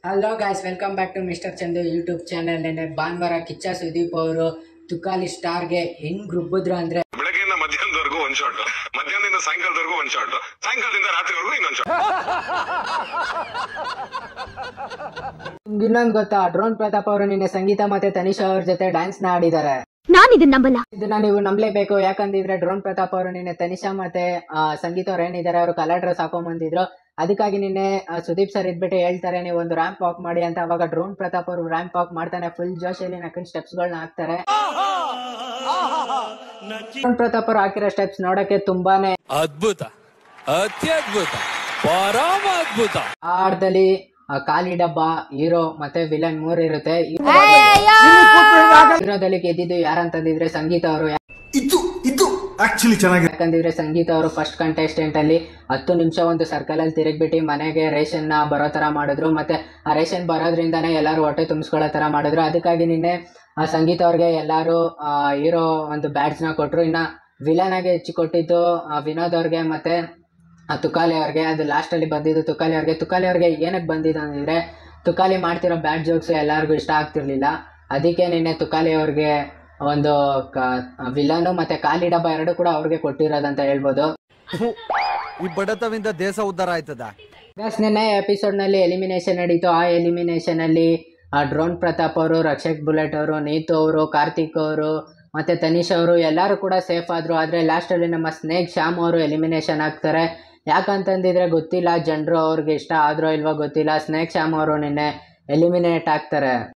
hello guys welcome back to mister Chandu YouTube channel ನೆನ್ನೆ ಭಾನುವಾರ ಕಿಚ್ಚ ಸುದೀಪ್ ಅವರು ತುಕಾಲಿ ಸ್ಟಾರ್ಗೆ ಹೆಂಗ್ ರುಬ್ಬಿದ್ರು ಅಂದ್ರೆ ಬೆಳಗ್ಗೆಯಿಂದ ಮಧ್ಯಾಹ್ನದವರೆಗೂ ಒಂದ್ ಶಾಟ್ ಮಧ್ಯಾಹ್ನದಿಂದ ಸಾಯಂಕಾಲದವರೆಗೂ ಒಂದ್ ಶಾಟ್ ಸಾಯಂಕಾಲದಿಂದ ರಾತ್ರಿವರೆಗೂ ಇನ್ನೊಂದ್ ಶಾಟ್ ನಿಮ್ಗೆ ಇನ್ನೊಂದು ಗೊತ್ತಾ ಡ್ರೋನ್ ಪ್ರತಾಪ್ ಅವರು ನಿನ್ನೆ ಸಂಗೀತ ಮತ್ತೆ ತನಿಷಾ ಅವ್ರ ಜೊತೆ ಡ್ಯಾನ್ಸ್ ನ ಆಡಿದ್ದಾರೆ ನಾನು ಇದನ್ನ ನಂಬಲ್ಲ ಇದನ್ನ ನೀವು ನಂಬಲೇಬೇಕು ಯಾಕಂದಿದ್ರೆ ಡ್ರೋನ್ ಪ್ರತಾಪ್ ಅವರು ನಿನ್ನೆ ತನಿಷಾ ಮತ್ತೆ ಆ, ಸಂಗೀತ ಅವ್ರು ಏನಿದ್ದಾರೆ ಅವರು ಕಲರ್ ಡ್ರೆಸ್ ಹಾಕೊಂಡ್ ಬಂದಿದ್ರು ಅದಕ್ಕಾಗಿ ನಿನ್ನೆ ಆ, ಸುದೀಪ್ ಸರ್ ಇದ್ಬಿಟ್ಟು ಹೇಳ್ತಾರೆ ನೀವು ಒಂದು ರ್ಯಾಂಪ್ ವಾಕ್ ಮಾಡಿ ಅಂತ ಅವಾಗ ಡ್ರೋನ್ ಪ್ರತಾಪ್ ಅವರು ರ್ಯಾಂಪ್ ವಾಕ್ ಮಾಡ್ತಾನೆ ಫುಲ್ ಜೋಶಲ್ಲಿ ನಕ್ಕನ್ ಸ್ಟೆಪ್ಸ್ ಗಳನ್ನ ಹಾಕ್ತಾರೆ ಡ್ರೋನ್ ಪ್ರತಾಪ್ ಅವರು ಹಾಕಿರೋ ಸ್ಟೆಪ್ಸ್ ನೋಡಕ್ಕೆ ತುಂಬಾನೇ ಅದ್ಭುತ ಅತ್ಯದ್ಭುತ ಪರಮ ಅದ್ಭುತ ಆ ಆಟದಲ್ಲಿ ಆ, ಖಾಲಿ ಡಬ್ಬ ಹೀರೋ ಮತ್ತೆ ವಿಲನ್ ಮೂರ್ ಇರುತ್ತೆ ಹೀರೋದಲ್ಲಿ ಗೆದ್ದಿದ್ದು ಯಾರಂತಂದಿದ್ರೆ ಸಂಗೀತ ಅವರು ಇದು ಇದು ಆಕ್ಚುಲಿ ಚೆನ್ನಾಗಿದೆ ಯಾಕಂದಿದ್ರೆ ಸಂಗೀತ ಅವರು ಫಸ್ಟ್ ಕಂಟೆಸ್ಟೆಂಟ್ ಅಲ್ಲಿ ಹತ್ತು ನಿಮಿಷ ಒಂದು ಸರ್ಕಲ್ ಅಲ್ಲಿ ತಿರುಗ್ಬಿಟ್ಟು ಮನೆಗೆ ರೇಷನ್ ನ ಬರೋ ತರ ಮಾಡಿದ್ರು ಮತ್ತೆ ಆ ರೇಷನ್ ಬರೋದ್ರಿಂದಾನೇ ಎಲ್ಲರೂ ಹೊಟ್ಟೆ ತುಂಬಿಸ್ಕೊಳ್ಳೋ ತರ ಮಾಡಿದ್ರು ಅದಕ್ಕಾಗಿ ನಿನ್ನೆ ಆ ಸಂಗೀತ ಅವ್ರಿಗೆ ಎಲ್ಲಾರು ಹೀರೋ ಒಂದು ಬ್ಯಾಡ್ಸ್ ನ ಕೊಟ್ರು ಇನ್ನ ವಿಲನ್ ಆಗಿ ಹೆಚ್ಚಿ ಕೊಟ್ಟಿದ್ದು ಆ, ವಿನೋದ್ ಅವ್ರಿಗೆ ಮತ್ತೆ ಆ ತುಕಾಲಿ ಅವ್ರಿಗೆ ಅದು ಲಾಸ್ಟ್ ಅಲ್ಲಿ ಬಂದಿದ್ದು ತುಕಾಲಿ ಅವ್ರಿಗೆ ತುಕಾಲಿ ಅವ್ರಿಗೆ ಏನಕ್ಕೆ ಬಂದಿದ್ದು ಅಂದ್ರೆ ತುಕಾಲಿ ಮಾಡ್ತಿರೋ ಬ್ಯಾಡ್ ಜೋಕ್ಸ್ ಎಲ್ಲರಿಗೂ ಇಷ್ಟ ಆಗ್ತಿರ್ಲಿಲ್ಲ ಅದಕ್ಕೆ ನಿನ್ನೆ ತುಕಾಲಿ ಅವ್ರಿಗೆ ಒಂದು ವಿಲನು ಮತ್ತೆ ಖಾಲಿ ಡಬ್ಬ ಎರಡು ಕೂಡ ಅವ್ರಿಗೆ ಕೊಟ್ಟಿರೋದಂತ ಹೇಳ್ಬೋದು ಈ ಬಡತವಿಂದ ದೇಶ ಉದ್ಧಾರ ಆಯ್ತದ ಗಸ್ ನಿನ್ನೆ ಎಪಿಸೋಡ್ ನಲ್ಲಿ ಎಲಿಮಿನೇಷನ್ ನಡೀತು ಆ ಎಲಿಮಿನೇಷನ್ ಅಲ್ಲಿ ಆ ಡ್ರೋನ್ ಪ್ರತಾಪ್ ಅವರು ರಕ್ಷಕ್ ಬುಲೆಟ್ ಅವರು ನೀತು ಅವರು ಕಾರ್ತಿಕ್ ಅವರು ಮತ್ತೆ ತನಿಷ್ ಅವರು ಎಲ್ಲರೂ ಕೂಡ ಸೇಫ್ ಆದ್ರು ಆದ್ರೆ ಲಾಸ್ಟ್ ಅಲ್ಲಿ ನಮ್ಮ ಸ್ನೇಕ್ ಶ್ಯಾಮ್ ಅವರು ಎಲಿಮಿನೇಷನ್ ಆಗ್ತಾರೆ ಯಾಕಂತಂದಿದ್ರೆ ಗೊತ್ತಿಲ್ಲ ಜನರು ಅವ್ರಿಗೆ ಇಷ್ಟ ಆದ್ರೋ ಇಲ್ವೋ ಗೊತ್ತಿಲ್ಲ ಸ್ನೇಕ್ ಶ್ಯಾಮ್ ಅವರು ನಿನ್ನೆ ಎಲಿಮಿನೇಟ್ ಆಗ್ತಾರೆ